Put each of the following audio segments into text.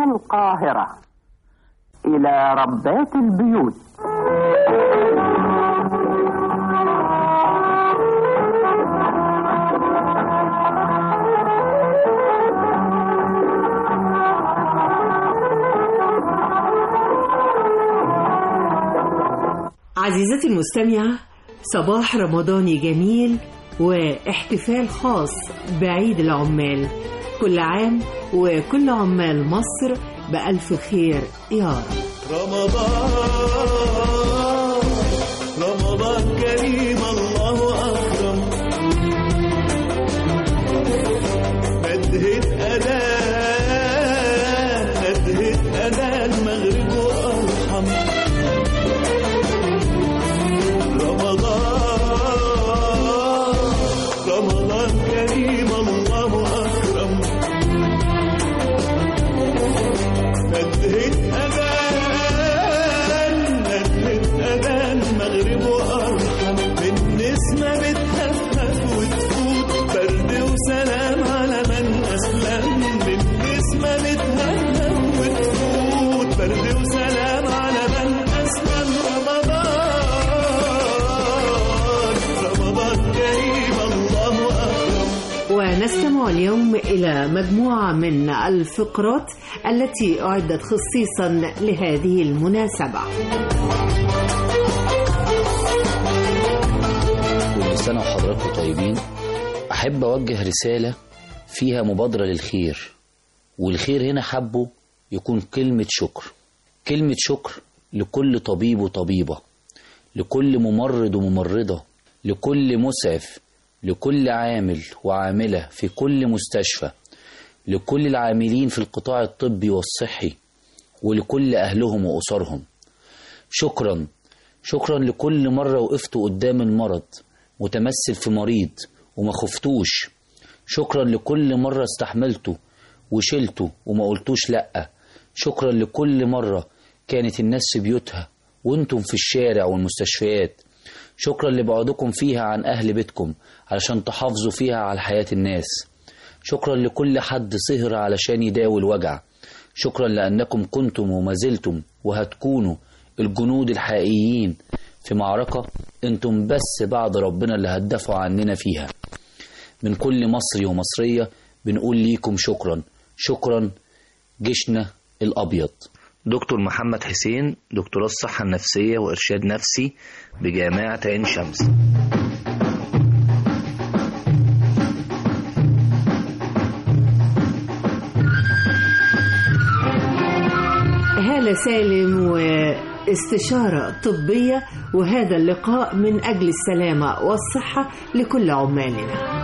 من القاهرة إلى ربات البيوت عزيزتي المستمعة صباح رمضاني جميل واحتفال خاص بعيد العمال كل عام وكل عمال مصر بألف خير يا رب رمضان رمضان كريم الله أكرم ندهت أذان ندهت أذان مغرب وأرحم رمضان رمضان كريم الله أكرم ندهت أذان ندهت أذان مغرب وأرحم بالنسمة بتهفف وتفوت برد وسلام على من أسلم بالنسمة بتهفف وتفوت برد وسلام على من أسلم رمضان رمضان كريم الله أكرم ونستمع اليوم إلى مجموعة من الفقرات التي أعدت خصيصا لهذه المناسبة كل سنة وحضراتكم طيبين أحب أوجه رسالة فيها مبادرة للخير والخير هنا حبه يكون كلمة شكر كلمة شكر لكل طبيب وطبيبة لكل ممرض وممرضة لكل مسعف لكل عامل وعاملة في كل مستشفى لكل العاملين في القطاع الطبي والصحي ولكل أهلهم وأسرهم شكرا شكرا لكل مرة وقفتوا قدام المرض متمثل في مريض وما خفتوش شكرا لكل مرة استحملتوا وشلتوا وما قلتوش لأ شكرا لكل مرة كانت الناس في بيوتها وانتم في الشارع والمستشفيات شكرا لبعدكم فيها عن أهل بيتكم علشان تحافظوا فيها على حياة الناس شكرا لكل حد سهر علشان يداوي الوجع شكرا لأنكم كنتم وما زلتم وهتكونوا الجنود الحقيقيين في معركة انتم بس بعد ربنا اللي هتدافعوا عننا فيها من كل مصري ومصرية بنقول ليكم شكرا شكرا جيشنا الأبيض دكتور محمد حسين دكتوراه الصحة النفسية وإرشاد نفسي بجامعة عين شمس هالة سالم واستشارة طبية وهذا اللقاء من أجل السلامة والصحة لكل عمالنا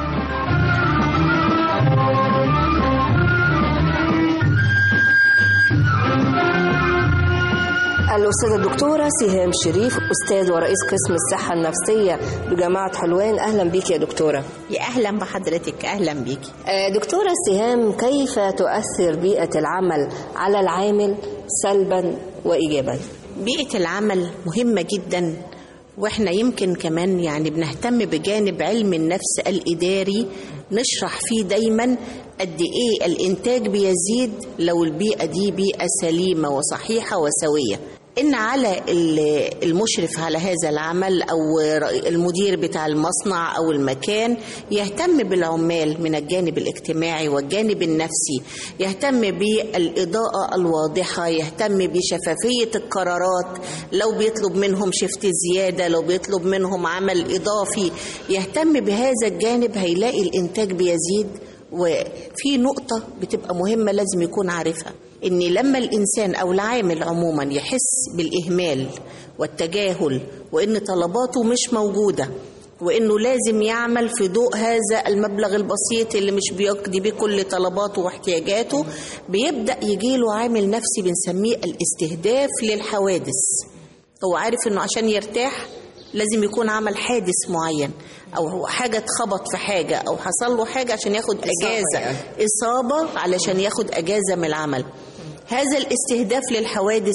الأستاذة الدكتورة سهام شريف أستاذ ورئيس قسم الصحة النفسية بجامعة حلوان أهلا بيك يا دكتورة يا اهلا بحضرتك اهلا بيكي آه، دكتورة سهام كيف تؤثر بيئة العمل على العامل سلبا وإيجابا بيئه العمل مهمه جدا واحنا يمكن كمان يعني بنهتم بجانب علم النفس الاداري نشرح فيه دايما قد ايه الانتاج بيزيد لو البيئه دي بيئه سليمه وصحيحه وسويه ان على ال- المشرف على هذا العمل او رئي- المدير بتاع المصنع او المكان يهتم بالعمال من الجانب الاجتماعي والجانب النفسي يهتم بالاضاءه الواضحه يهتم بشفافيه القرارات لو بيطلب منهم شفت زياده لو بيطلب منهم عمل اضافي يهتم بهذا الجانب هيلاقي الانتاج بيزيد وفي نقطة بتبقى مهمة لازم يكون عارفها إن لما الإنسان أو العامل عموما يحس بالإهمال والتجاهل وإن طلباته مش موجودة وإنه لازم يعمل في ضوء هذا المبلغ البسيط اللي مش بيقضي بيه كل طلباته واحتياجاته بيبدأ يجيله عامل نفسي بنسميه الاستهداف للحوادث هو عارف إنه عشان يرتاح لازم يكون عمل حادث معين او هو حاجه اتخبط في حاجه او حصل له حاجه عشان ياخد اجازه يعني. اصابه علشان ياخد اجازه من العمل هذا الاستهداف للحوادث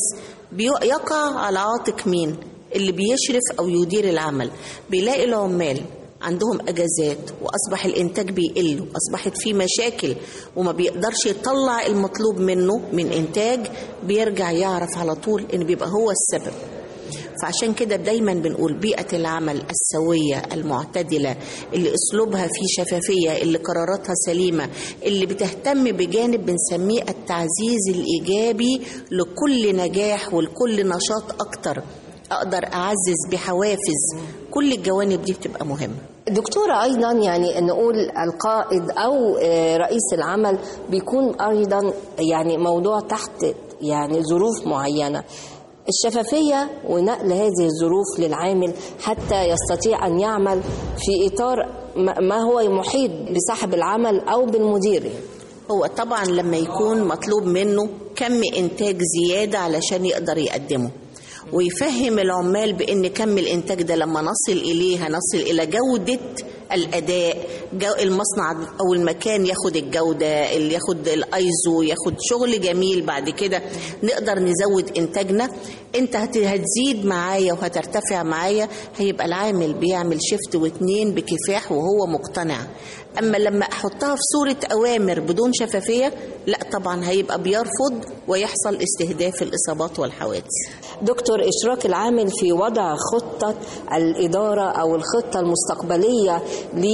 بيقع على عاتق مين اللي بيشرف او يدير العمل بيلاقي العمال عندهم اجازات واصبح الانتاج بيقل واصبحت في مشاكل وما بيقدرش يطلع المطلوب منه من انتاج بيرجع يعرف على طول ان بيبقى هو السبب فعشان كده دايما بنقول بيئة العمل السوية المعتدلة اللي أسلوبها فيه شفافية اللي قراراتها سليمة اللي بتهتم بجانب بنسميه التعزيز الإيجابي لكل نجاح ولكل نشاط أكتر أقدر أعزز بحوافز كل الجوانب دي بتبقى مهمة دكتورة أيضا يعني نقول القائد أو آه، رئيس العمل بيكون أيضا يعني موضوع تحت يعني ظروف معينة الشفافية ونقل هذه الظروف للعامل حتى يستطيع أن يعمل في إطار ما- ما هو محيط بصاحب العمل أو بالمدير هو طبعا لما يكون مطلوب منه كم انتاج زياده علشان يقدر يقدمه ويفهم العمال بان كم الانتاج ده لما نصل اليه هنصل الى جوده الاداء جو المصنع او المكان ياخد الجوده اللي ياخد الايزو ياخد شغل جميل بعد كده نقدر نزود انتاجنا انت هت- هتزيد معايا وهترتفع معايا هيبقى العامل بيعمل شيفت واتنين بكفاح وهو مقتنع اما لما احطها في صوره اوامر بدون شفافيه لا طبعا هيبقى بيرفض ويحصل استهداف الاصابات والحوادث دكتور إشراك العامل في وضع خطة الإدارة أو الخطة المستقبلية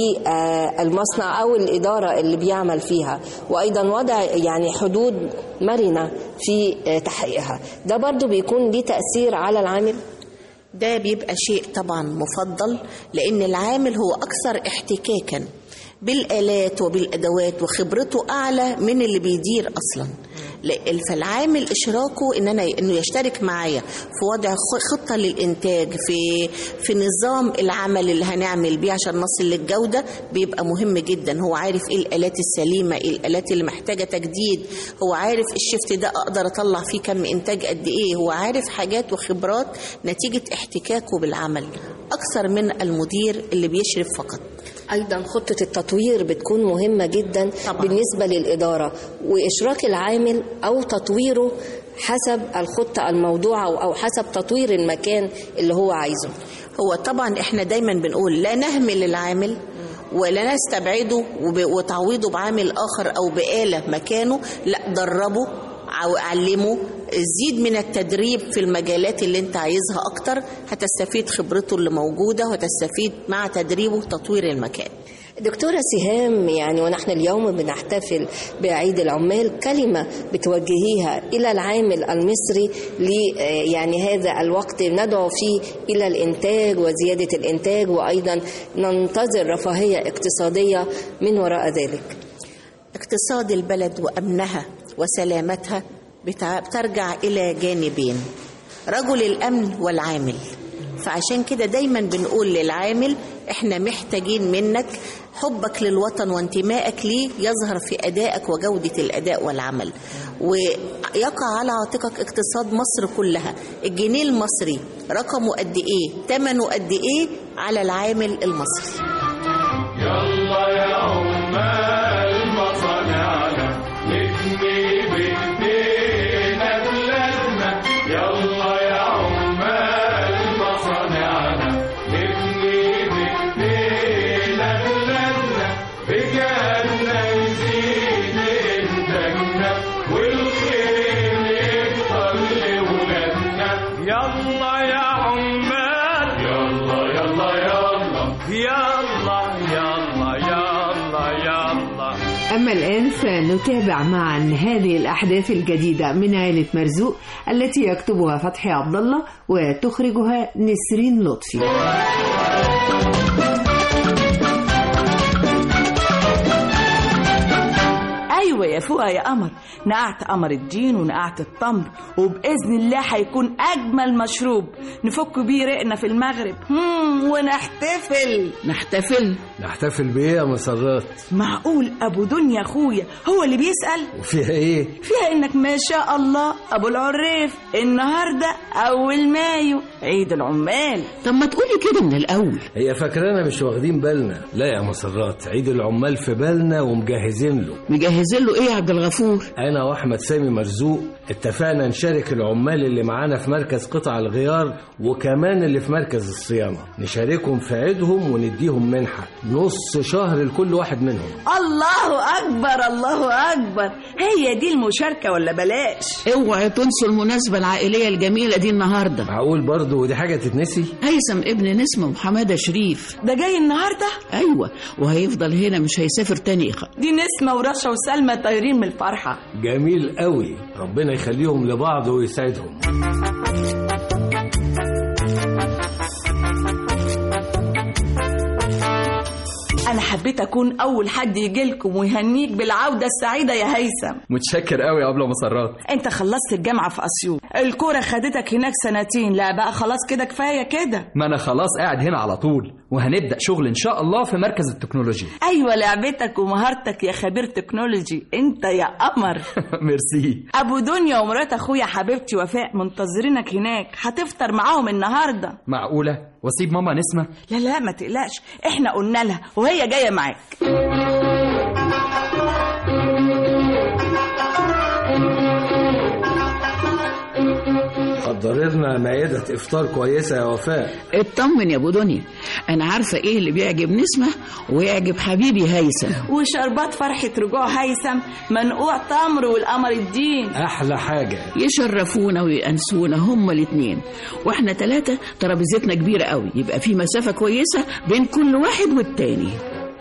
للمصنع أو الإدارة اللي بيعمل فيها وأيضا وضع يعني حدود مرنة في آه، تحقيقها ده برضو بيكون ليه تأثير على العامل ده بيبقى شيء طبعا مفضل لان العامل هو اكثر احتكاكا بالالات وبالادوات وخبرته اعلى من اللي بيدير اصلا لا- فالعامل اشراكه ان انا انه يشترك معايا في وضع خ- خطه للانتاج في في نظام العمل اللي هنعمل بيه عشان نصل للجوده بيبقى مهم جدا هو عارف ايه الالات السليمه ايه الالات اللي محتاجه تجديد هو عارف الشفت ده اقدر اطلع فيه كم انتاج قد ايه هو عارف حاجات وخبرات نتيجه احتكاكه بالعمل اكثر من المدير اللي بيشرف فقط أيضا خطة التطوير بتكون مهمة جدا طبعاً. بالنسبة للإدارة وإشراك العامل أو تطويره حسب الخطة الموضوعة أو حسب تطوير المكان اللي هو عايزه هو طبعا احنا دايما بنقول لا نهمل العامل ولا نستبعده وب- وتعويضه بعامل اخر او بآلة مكانه لا دربه او علمه زيد من التدريب في المجالات اللي انت عايزها اكتر هتستفيد خبرته اللي موجودة وتستفيد مع تدريبه تطوير المكان دكتورة سهام يعني ونحن اليوم بنحتفل بعيد العمال كلمة بتوجهيها إلى العامل المصري ل يعني هذا الوقت ندعو فيه إلى الإنتاج وزيادة الإنتاج وأيضا ننتظر رفاهية اقتصادية من وراء ذلك اقتصاد البلد وامنها وسلامتها بتع- بترجع الى جانبين رجل الامن والعامل فعشان كده دايما بنقول للعامل احنا محتاجين منك حبك للوطن وانتمائك ليه يظهر في ادائك وجوده الاداء والعمل ويقع على عاتقك اقتصاد مصر كلها الجنيه المصري رقمه قد ايه ثمنه قد ايه على العامل المصري يلا يا عمال مصانعنا نبني بايدينا بلادنا يلا يا عمال مصانعنا نبني بايدينا بلادنا بجالنا يزيد انتاجنا والخير يكتر لولادنا يلا يا عمال يلا يلا يلا يلا يلا يلا يلا أما الآن فنتابع معا هذه الأحداث الجديدة من عائلة مرزوق التي يكتبها فتحي عبد الله وتخرجها نسرين لطفي ايوه يا فوقه يا قمر نقعت قمر الدين ونقعت التمر وباذن الله هيكون اجمل مشروب نفك بيه رقنا في المغرب هم ونحتفل نحتفل نحتفل بإيه يا مسرات؟ معقول ابو دنيا اخويا هو اللي بيسال وفيها إيه؟ فيها انك ما شاء الله ابو العريف النهارده اول مايو عيد العمال طب ما تقولي كده من الأول هي فاكرانا مش واخدين بالنا لا يا مسرات عيد العمال في بالنا ومجهزين له مجهزين له ايه يا عبد الغفور انا واحمد سامي مرزوق اتفقنا نشارك العمال اللي معانا في مركز قطع الغيار وكمان اللي في مركز الصيانه نشاركهم في عيدهم ونديهم منحه نص شهر لكل واحد منهم الله اكبر الله اكبر هي دي المشاركه ولا بلاش اوعي تنسوا المناسبة العائلية الجميلة دي النهاردة معقول برضه ودي حاجه تتنسي هيثم ابن نسمة وحمادة شريف ده جاي النهارده ايوه وهيفضل هنا مش هيسافر تاني دي نسمه ورشا وسلمى طايرين من الفرحه جميل قوي ربنا يخليهم لبعض ويسعدهم انا حبيت اكون اول حد يجي لكم ويهنيك بالعوده السعيده يا هيثم متشكر قوي يا ابله مسرات انت خلصت الجامعه في اسيوط الكوره خدتك هناك سنتين لا بقى خلاص كده كفايه كده ما انا خلاص قاعد هنا على طول وهنبدا شغل ان شاء الله في مركز التكنولوجيا ايوه لعبتك ومهارتك يا خبير تكنولوجي انت يا قمر ميرسي ابو دنيا ومرات اخويا حبيبتي وفاء منتظرينك هناك هتفطر معاهم النهارده معقوله واسيب ماما نسمه لا لا ما تقلقش احنا قلنا لها وهي جايه معاك حضر لنا مائده افطار كويسه يا وفاء اطمن يا ابو دنيا انا عارفة ايه اللي بيعجب نسمة ويعجب حبيبي هيثم وشربات فرحه رجوع هيثم منقوع تمر والقمر الدين احلى حاجه يشرفونا ويأنسونا هما الاتنين واحنا تلاتة ترابيزتنا كبيرة قوي يبقى في مسافة كويسة بين كل واحد والتاني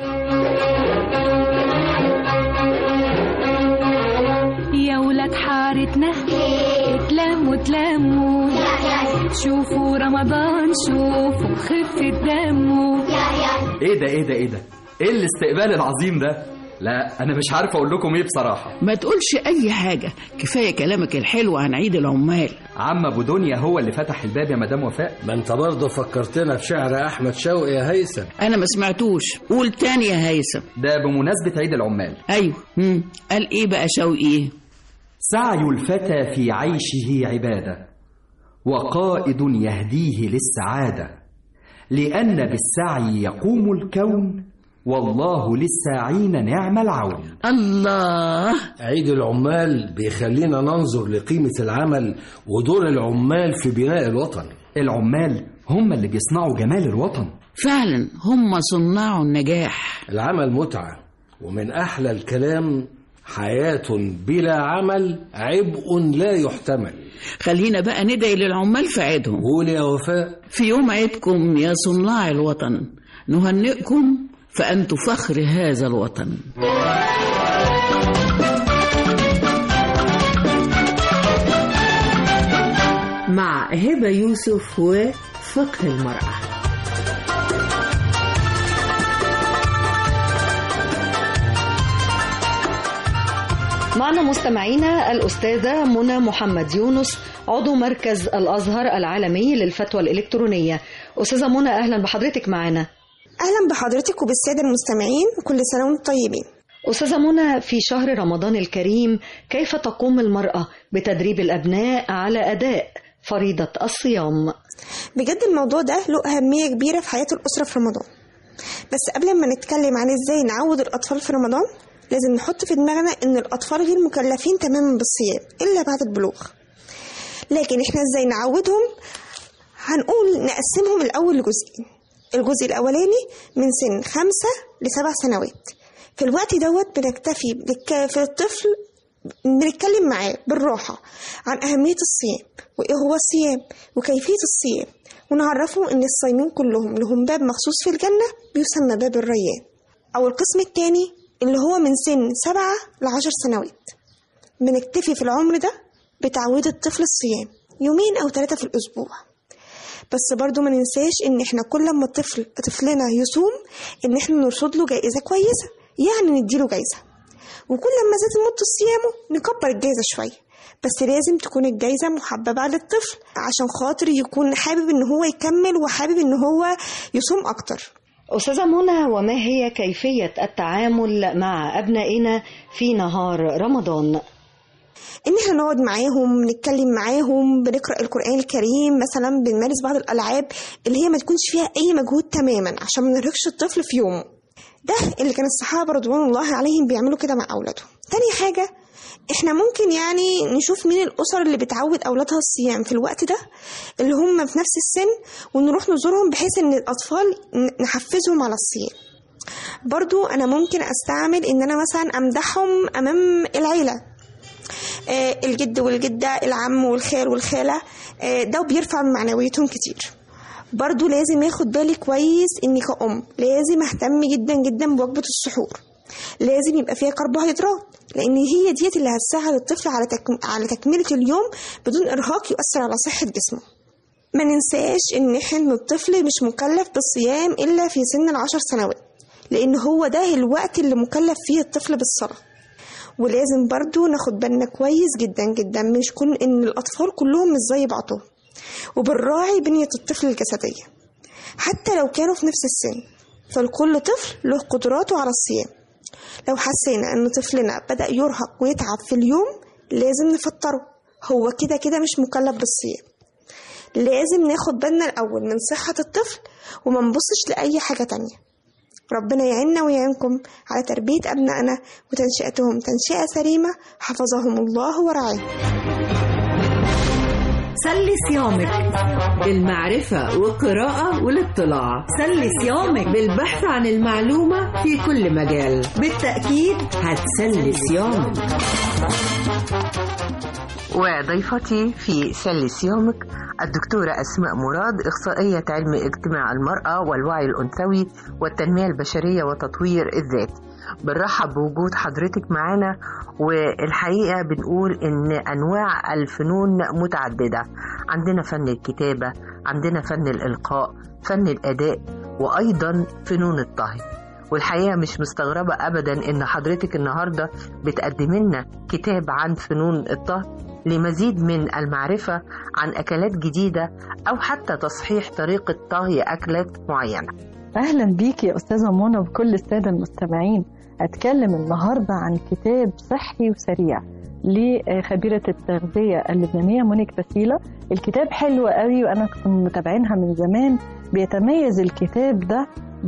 يا ولاد حارتنا اتلموا اتلموا شوفوا رمضان شوفوا خفة دمه ايه ده ايه ده ايه ده ايه الاستقبال العظيم ده لا انا مش عارف اقول لكم ايه بصراحه ما تقولش اي حاجة كفاية كلامك الحلو عن عيد العمال عم ابو دنيا هو اللي فتح الباب يا مدام وفاء ما انت برضه فكرتنا بشعر احمد شوقي يا هيثم انا ما سمعتوش قول تاني يا هيثم ده بمناسبه عيد العمال ايوه مم. قال ايه بقى شوقي سعي الفتى في عيشه عباده وقائد يهديه للسعاده لان بالسعي يقوم الكون والله للساعين نعم العون الله عيد العمال بيخلينا ننظر لقيمه العمل ودور العمال في بناء الوطن العمال هم اللي بيصنعوا جمال الوطن فعلا هم صناع النجاح العمل متعه ومن احلى الكلام حياه بلا عمل عبء لا يحتمل خلينا بقى ندعي للعمال في عيدهم قول يا وفاء في يوم عيدكم يا صناع الوطن نهنئكم فأنتم فخر هذا الوطن مع هبة يوسف وفقه المرأة معنا مستمعينا الأستاذة منى محمد يونس عضو مركز الأزهر العالمي للفتوى الإلكترونية أستاذة منى أهلا بحضرتك معنا أهلا بحضرتك وبالسادة المستمعين وكل سنة وانتم طيبين أستاذة منى في شهر رمضان الكريم كيف تقوم المرأة بتدريب الأبناء على أداء فريضة الصيام بجد الموضوع ده له أهمية كبيرة في حياة الأسرة في رمضان بس قبل ما نتكلم عن ازاي نعود الأطفال في رمضان لازم نحط في دماغنا إن الأطفال غير مكلفين تماما بالصيام إلا بعد البلوغ لكن إحنا ازاي نعودهم هنقول نقسمهم الأول لجزئين الجزء الأولاني من سن خمسة لسبع سنوات في الوقت دوت بنكتفي بالك- في الطفل بنتكلم معاه بالراحة عن أهمية الصيام وإيه هو الصيام وكيفية الصيام ونعرفه إن الصايمين كلهم لهم باب مخصوص في الجنة بيسمى باب الريان أو القسم التاني اللي هو من سن سبعة لعشر سنوات بنكتفي في العمر ده بتعويد الطفل الصيام يومين أو ثلاثة في الأسبوع بس برضو ما ننساش ان احنا كل ما الطفل طفلنا يصوم ان احنا نرصد له جائزة كويسة يعني نديله جايزة وكل ما زاد مدة صيامه نكبر الجايزة شوية بس لازم تكون الجايزة محببة على الطفل عشان خاطر يكون حابب ان هو يكمل وحابب ان هو يصوم اكتر أستاذة منى وما هي كيفية التعامل مع أبنائنا في نهار رمضان؟ ان احنا نقعد معاهم نتكلم معاهم بنقرا القران الكريم مثلا بنمارس بعض الالعاب اللي هي ما تكونش فيها اي مجهود تماما عشان ما نرهقش الطفل في يومه ده اللي كان الصحابه رضوان الله عليهم بيعملوا كده مع اولادهم تاني حاجة احنا ممكن يعني نشوف مين الأسر اللي بتعود أولادها الصيام في الوقت ده اللي هم في نفس السن ونروح نزورهم بحيث إن الأطفال ن- نحفزهم على الصيام برضو أنا ممكن أستعمل إن أنا مثلا أمدحهم أمام العيلة آه، الجد والجدة العم والخال والخالة آه، ده بيرفع من معنويتهم كتير برضو لازم ياخد بالي كويس اني كأم لازم اهتم جدا جدا بوجبة السحور لازم يبقى فيها كربوهيدرات لان هي ديت اللي هتساعد الطفل على تك... على تكملة اليوم بدون ارهاق يؤثر على صحة جسمه ما ننساش ان احنا إن الطفل مش مكلف بالصيام الا في سن العشر سنوات لان هو ده الوقت اللي مكلف فيه الطفل بالصلاة ولازم برضو ناخد بالنا كويس جدا جدا مش كون ان الاطفال كلهم مش زي بعضهم وبنراعي بنية الطفل الجسدية حتى لو كانوا في نفس السن فلكل طفل له قدراته على الصيام لو حسينا ان طفلنا بدأ يرهق ويتعب في اليوم لازم نفطره هو كده كده مش مكلف بالصيام لازم ناخد بالنا الأول من صحة الطفل وما نبصش لأي حاجة تانية ربنا يعيننا ويعينكم على تربية أبنائنا وتنشئتهم تنشئة سليمة حفظهم الله ورعاهم سلي صيامك بالمعرفة والقراءة والاطلاع سلي صيامك بالبحث عن المعلومة في كل مجال بالتأكيد هتسلي صيامك وضيفتي في سل صيامك الدكتورة أسماء مراد إخصائية علم اجتماع المرأة والوعي الأنثوي والتنمية البشرية وتطوير الذات بنرحب بوجود حضرتك معانا والحقيقة بنقول إن أنواع الفنون متعددة عندنا فن الكتابة عندنا فن الإلقاء فن الأداء وأيضا فنون الطهي والحقيقة مش مستغربة أبدا إن حضرتك النهاردة بتقدم لنا كتاب عن فنون الطهي لمزيد من المعرفة عن أكلات جديدة أو حتى تصحيح طريقة طهي أكلات معينة أهلا بيك يا أستاذة منى وكل السادة المستمعين أتكلم النهاردة عن كتاب صحي وسريع لخبيرة التغذية اللبنانية مونيك باسيلا الكتاب حلو قوي وأنا كنت متابعينها من زمان بيتميز الكتاب ده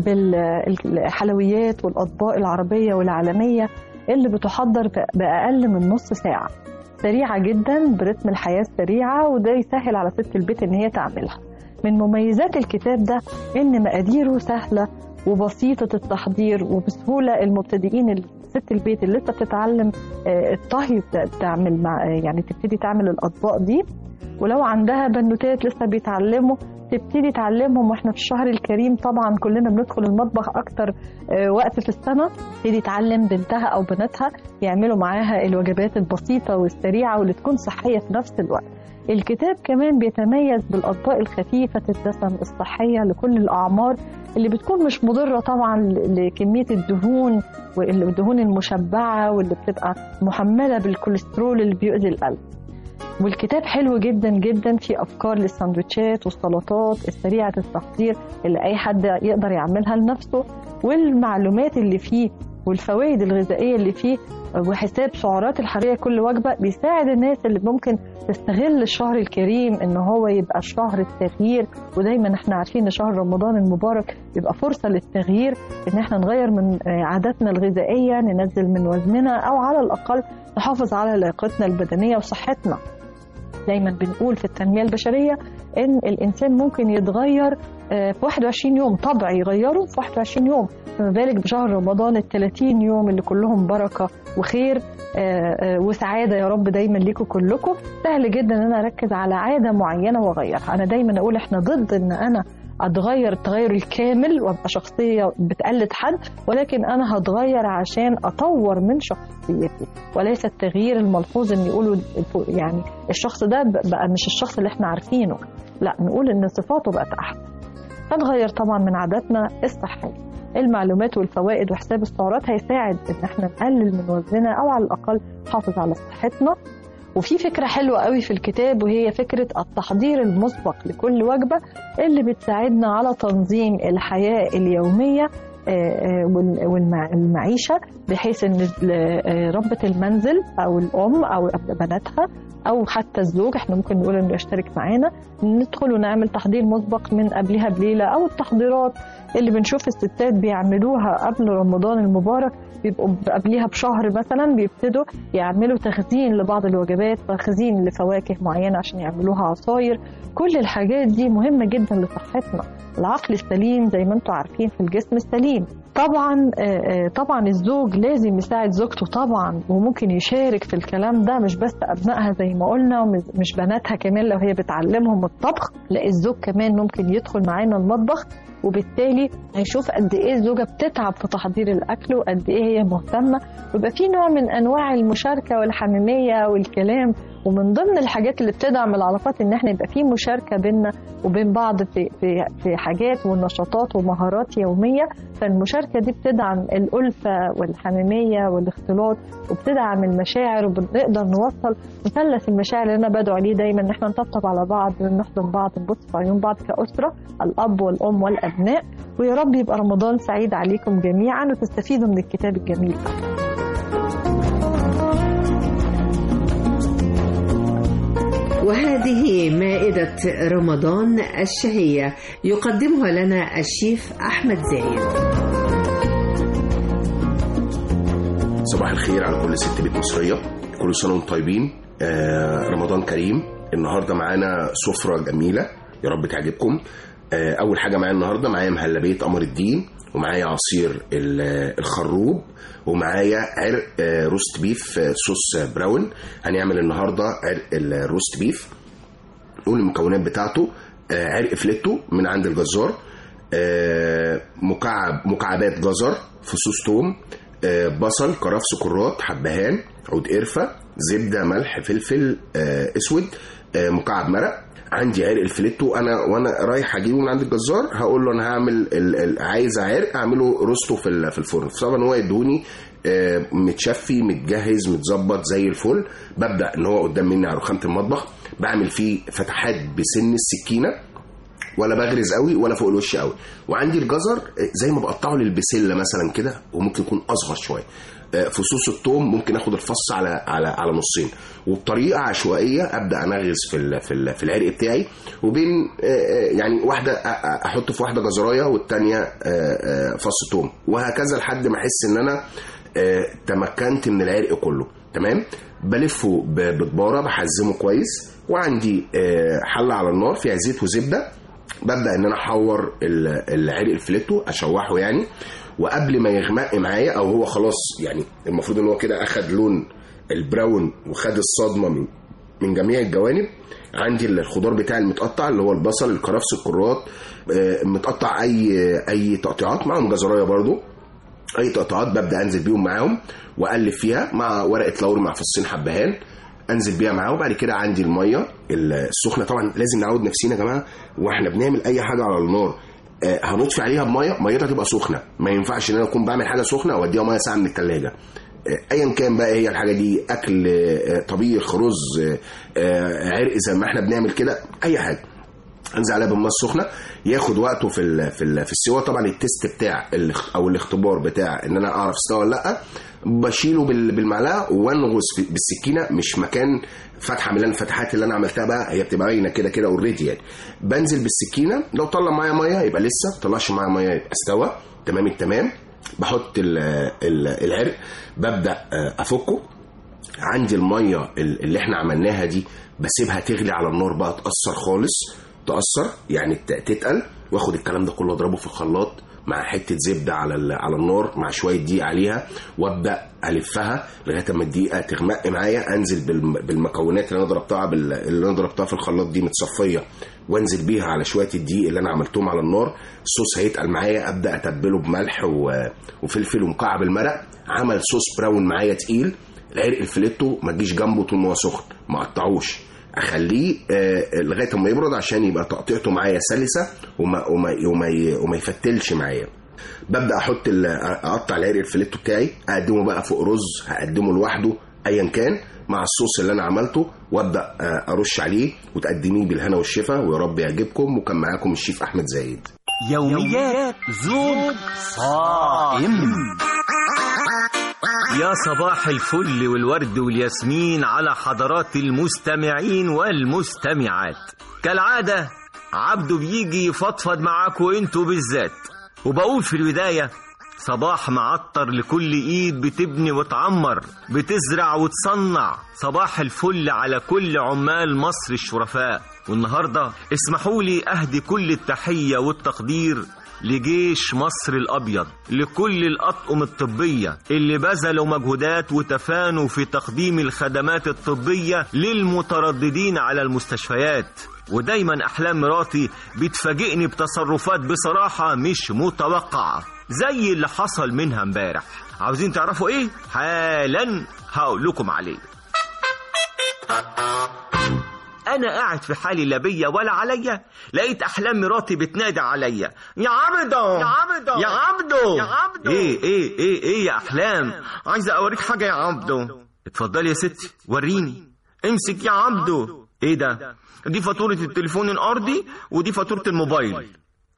بالحلويات والأطباق العربية والعالمية اللي بتحضر بأقل من نص ساعة سريعة جدا برتم الحياة السريعة وده يسهل على ست البيت إن هي تعملها من مميزات الكتاب ده إن مقاديره سهلة وبسيطة التحضير وبسهولة المبتدئين ست البيت اللي لسه بتتعلم الطهي تعمل مع يعني تبتدي تعمل الأطباق دي ولو عندها بنوتات لسه بيتعلموا تبتدي تعلمهم واحنا في الشهر الكريم طبعا كلنا بندخل المطبخ اكتر وقت في السنه تبتدي تعلم بنتها او بناتها يعملوا معاها الوجبات البسيطه والسريعه واللي تكون صحيه في نفس الوقت الكتاب كمان بيتميز بالاطباق الخفيفه الدسم الصحيه لكل الاعمار اللي بتكون مش مضره طبعا لكميه الدهون والدهون المشبعه واللي بتبقى محمله بالكوليسترول اللي بيؤذي القلب والكتاب حلو جدا جدا في افكار للسندوتشات والسلطات السريعه التحضير اللي اي حد يقدر يعملها لنفسه والمعلومات اللي فيه والفوائد الغذائيه اللي فيه وحساب سعرات الحراريه كل وجبه بيساعد الناس اللي ممكن تستغل الشهر الكريم ان هو يبقى شهر التغيير ودايما احنا عارفين ان شهر رمضان المبارك يبقى فرصه للتغيير ان احنا نغير من عاداتنا الغذائيه ننزل من وزننا او على الاقل نحافظ على لياقتنا البدنيه وصحتنا دايما بنقول في التنميه البشريه ان الانسان ممكن يتغير في 21 يوم طبع يغيره في 21 يوم فما بالك بشهر رمضان ال 30 يوم اللي كلهم بركه وخير وسعاده يا رب دايما ليكم كلكم سهل جدا ان انا اركز على عاده معينه واغيرها انا دايما اقول احنا ضد ان انا اتغير التغير الكامل وابقى شخصيه بتقلد حد ولكن انا هتغير عشان اطور من شخصيتي وليس التغيير الملحوظ ان يقولوا يعني الشخص ده بقى مش الشخص اللي احنا عارفينه لا نقول ان صفاته بقت احسن هنغير طبعا من عاداتنا الصحيه المعلومات والفوائد وحساب السعرات هيساعد ان احنا نقلل من وزننا او على الاقل نحافظ على صحتنا وفي فكرة حلوة قوي في الكتاب وهي فكرة التحضير المسبق لكل وجبة اللي بتساعدنا على تنظيم الحياة اليومية والمعيشة بحيث ان ربة المنزل او الام او بناتها او حتى الزوج احنا ممكن نقول انه يشترك معانا ندخل ونعمل تحضير مسبق من قبلها بليله او التحضيرات اللي بنشوف الستات بيعملوها قبل رمضان المبارك بيبقوا قبلها بشهر مثلا بيبتدوا يعملوا تخزين لبعض الوجبات تخزين لفواكه معينه عشان يعملوها عصاير كل الحاجات دي مهمه جدا لصحتنا العقل السليم زي ما انتم عارفين في الجسم السليم طبعا آه، آه، طبعا الزوج لازم يساعد زوجته طبعا وممكن يشارك في الكلام ده مش بس ابنائها زي ما قلنا ومش- مش بناتها كمان لو هي بتعلمهم الطبخ لا الزوج كمان ممكن يدخل معانا المطبخ وبالتالي هيشوف قد ايه الزوجه بتتعب في تحضير الاكل وقد ايه هي مهتمه ويبقى في نوع من انواع المشاركه والحميميه والكلام ومن ضمن الحاجات اللي بتدعم العلاقات ان احنا يبقى في مشاركه بيننا وبين بعض في في في حاجات ونشاطات ومهارات يوميه فالمشاركه دي بتدعم الالفه والحميميه والاختلاط وبتدعم المشاعر وبنقدر نوصل مثلث المشاعر اللي انا بدعو عليه دايما ان احنا نطبطب على بعض نحضن بعض نبص في عيون بعض كاسره الاب والام والابناء ويا رب يبقى رمضان سعيد عليكم جميعا وتستفيدوا من الكتاب الجميل ده وهذه مائدة رمضان الشهية يقدمها لنا الشيف أحمد زايد صباح الخير على كل ست بيت مصرية كل سنة وانتم طيبين آه رمضان كريم النهاردة معانا سفرة جميلة يا رب تعجبكم آه أول حاجة معايا النهاردة معايا مهلبية قمر الدين ومعايا عصير ال- الخروب ومعايا عرق آه، روست بيف آه، صوص براون هنعمل النهارده عرق الروست بيف نقول المكونات بتاعته آه، عرق فليتو من عند الجزار آه، مكعب مكعبات جزر فصوص توم آه، بصل كرفس كرات حبهان عود قرفة زبدة ملح فلفل آه، اسود آه، مكعب مرق عندي عرق الفليتو انا وانا رايح اجيبه من عند الجزار هقول له انا هعمل ال- ال- عايز عرق اعمله روستو في ال- في الفرن طبعا هو يدوني آه، متشفي متجهز متظبط زي الفل ببدا ان هو قدام مني على رخامه المطبخ بعمل فيه فتحات بسن السكينه ولا بغرز قوي ولا فوق الوش قوي وعندي الجزر زي ما بقطعه للبسله مثلا كده وممكن يكون اصغر شويه آه، فصوص الثوم ممكن اخد الفص على على على نصين وبطريقه عشوائيه ابدا انغز في ال- في ال- في العرق بتاعي وبين آه، آه، يعني واحده أ- أ- احط في واحده جزرايه والثانيه فص ثوم وهكذا لحد ما احس ان انا آه، تمكنت من العرق كله تمام بلفه ب- بطباره بحزمه كويس وعندي آه، حله على النار فيها زيت وزبده ببدا ان انا احور ال- العرق الفليتو اشوحه يعني وقبل ما يغمق معايا او هو خلاص يعني المفروض ان هو كده اخد لون البراون وخد الصدمه من من جميع الجوانب عندي الخضار بتاعي المتقطع اللي هو البصل الكرفس الكرات آه، متقطع اي اي تقطيعات معاهم جزرايه برضو اي تقطيعات ببدا انزل بيهم معاهم واقلب فيها مع ورقه لور مع فصين حبهان انزل بيها معاه وبعد كده عندي الميه السخنه طبعا لازم نعود نفسينا يا جماعه واحنا بنعمل اي حاجه على النار آه، هنطفي عليها بميه ميتها تبقى سخنه ما ينفعش ان انا اكون بعمل حاجه سخنه واديها ميه ساعه من الثلاجه ايا كان بقى هي الحاجه دي اكل آه، طبيخ رز آه، آه، عرق زي ما احنا بنعمل كده اي حاجه انزل عليها بالميه السخنه ياخد وقته في ال في ال في السوا طبعا التست بتاع الاخ- او الاختبار بتاع ان انا اعرف استوى ولا لا بشيله بال- بالمعلقه وانغز في- بالسكينه مش مكان فتحه من الفتحات اللي انا عملتها بقى هي بتبقى باينه كده كده اوريدي يعني بنزل بالسكينه لو طلع معايا ميه يبقى لسه ما طلعش معايا ميه يبقى استوى تمام التمام بحط ال- ال- العرق ببدا آه، افكه عندي الميه ال- اللي احنا عملناها دي بسيبها تغلي على النار بقى تأثر خالص تأثر يعني ت- تتقل واخد الكلام ده كله اضربه في الخلاط مع حته زبده على ال- على النار مع شويه دقيق عليها وابدا الفها لغايه اما الدقيقه تغمق معايا انزل بالم- بالمكونات اللي انا ضربتها بال... اللي انا ضربتها في الخلاط دي متصفيه وانزل بيها على شويه الدقيق اللي انا عملتهم على النار الصوص هيتقل معايا ابدا اتبله بملح و... وفلفل ومكعب المرق عمل صوص براون معايا تقيل العرق الفليتو ما تجيش جنبه طول ما هو سخن ما اقطعوش اخليه آه، لغايه ما يبرد عشان يبقى تقطيعته معايا سلسه وما وما وما, ي- وما يفتلش معايا ببدا احط ال- اقطع العرق الفليتو بتاعي اقدمه بقى فوق رز هقدمه لوحده ايا كان مع الصوص اللي انا عملته وابدا آه، ارش عليه وتقدميه بالهنا والشفا ويا رب يعجبكم وكان معاكم الشيف احمد زايد يوميات زوج صائم يا صباح الفل والورد والياسمين على حضرات المستمعين والمستمعات كالعادة عبده بيجي يفضفض معاكوا انتوا بالذات وبقول في البداية صباح معطر لكل ايد بتبني وتعمر بتزرع وتصنع صباح الفل على كل عمال مصر الشرفاء والنهاردة اسمحوا لي اهدي كل التحية والتقدير لجيش مصر الأبيض لكل الأطقم الطبية اللي بذلوا مجهودات وتفانوا في تقديم الخدمات الطبية للمترددين على المستشفيات ودايما أحلام مراتي بتفاجئني بتصرفات بصراحة مش متوقعة زي اللي حصل منها امبارح عاوزين تعرفوا ايه حالا هقول لكم عليه انا قاعد في حالي لا بيا ولا عليا لقيت احلام مراتي بتنادي عليا يا عبدو يا عبدو يا عبدو يا عبدو ايه ايه ايه ايه يا احلام عايزه اوريك حاجه يا عبدو اتفضلي يا ستي وريني امسك يا عبدو ايه ده دي فاتوره التليفون الارضي ودي فاتوره الموبايل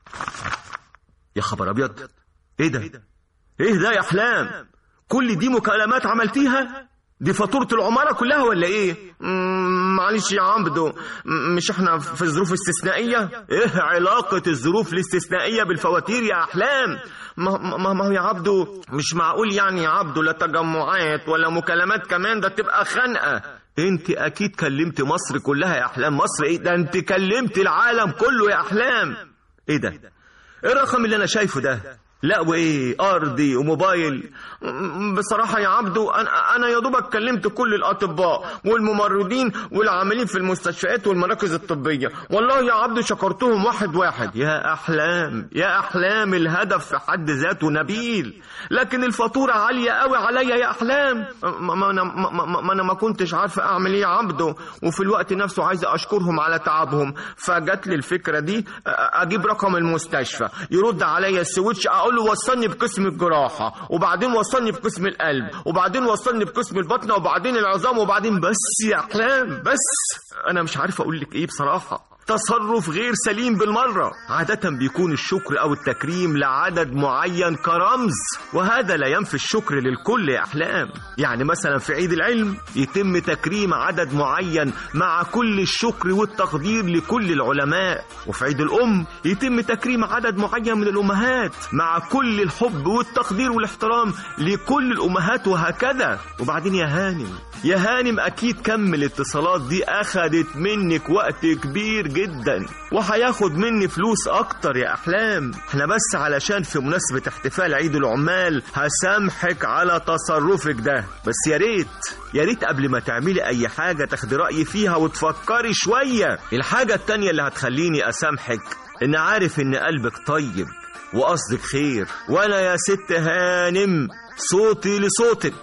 يا خبر ابيض ايه ده ايه ده يا احلام كل دي مكالمات عملتيها دي فاتورة العمارة كلها ولا ايه مم، معلش يا عبدو م- مش احنا في ظروف استثنائية ايه علاقة الظروف الاستثنائية بالفواتير يا احلام ما, ما, ما هو يا عبدو مش معقول يعني يا عبدو لا تجمعات ولا مكالمات كمان ده تبقى خنقة انت اكيد كلمت مصر كلها يا احلام مصر ايه ده انت كلمت العالم كله يا احلام ايه ده ايه الرقم اللي انا شايفه ده لا وايه ارضي وموبايل م- بصراحه يا عبدو انا انا يا دوب كلمت كل الاطباء والممرضين والعاملين في المستشفيات والمراكز الطبيه والله يا عبدو شكرتهم واحد واحد يا احلام يا احلام الهدف في حد ذاته نبيل لكن الفاتوره عاليه قوي عليا يا احلام ما ما انا ما, ما, ما انا ما كنتش عارفه اعمل ايه يا عبدو وفي الوقت نفسه عايزه اشكرهم على تعبهم فجت لي الفكره دي أ- اجيب رقم المستشفى يرد عليا السويتش اقول له وصلني بقسم الجراحه وبعدين وصلني بقسم القلب وبعدين وصلني بقسم البطنه وبعدين العظام وبعدين بس يا احلام بس انا مش عارف اقول لك ايه بصراحه تصرف غير سليم بالمرة عادة بيكون الشكر أو التكريم لعدد معين كرمز وهذا لا ينفي الشكر للكل يا أحلام يعني مثلا في عيد العلم يتم تكريم عدد معين مع كل الشكر والتقدير لكل العلماء وفي عيد الأم يتم تكريم عدد معين من الأمهات مع كل الحب والتقدير والاحترام لكل الأمهات وهكذا وبعدين يا هانم يا هانم أكيد كم الاتصالات دي أخدت منك وقت كبير جدا وهياخد مني فلوس أكتر يا أحلام احنا بس علشان في مناسبة احتفال عيد العمال هسامحك على تصرفك ده بس يا ريت يا ريت قبل ما تعملي أي حاجة تاخدي رأيي فيها وتفكري شوية الحاجة التانية اللي هتخليني أسامحك إن عارف إن قلبك طيب وقصدك خير وأنا يا ست هانم صوتي لصوتك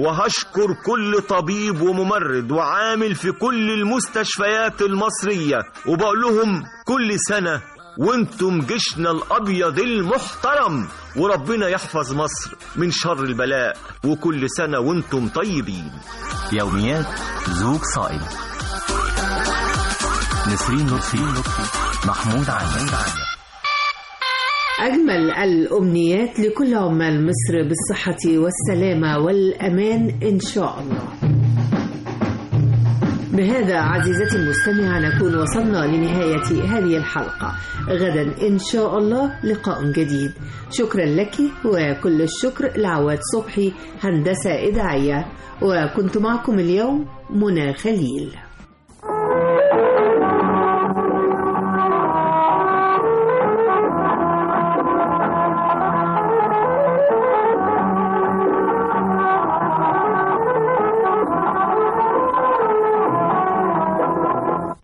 وهشكر كل طبيب وممرض وعامل في كل المستشفيات المصرية وبقول لهم كل سنة وانتم جيشنا الأبيض المحترم وربنا يحفظ مصر من شر البلاء وكل سنة وانتم طيبين يوميات زوج صائم نسرين لطفي محمود عامر أجمل الأمنيات لكل عمال مصر بالصحة والسلامة والأمان إن شاء الله بهذا عزيزتي المستمعة نكون وصلنا لنهاية هذه الحلقة غدا إن شاء الله لقاء جديد شكرا لك وكل الشكر لعواد صبحي هندسة إذاعية وكنت معكم اليوم منى خليل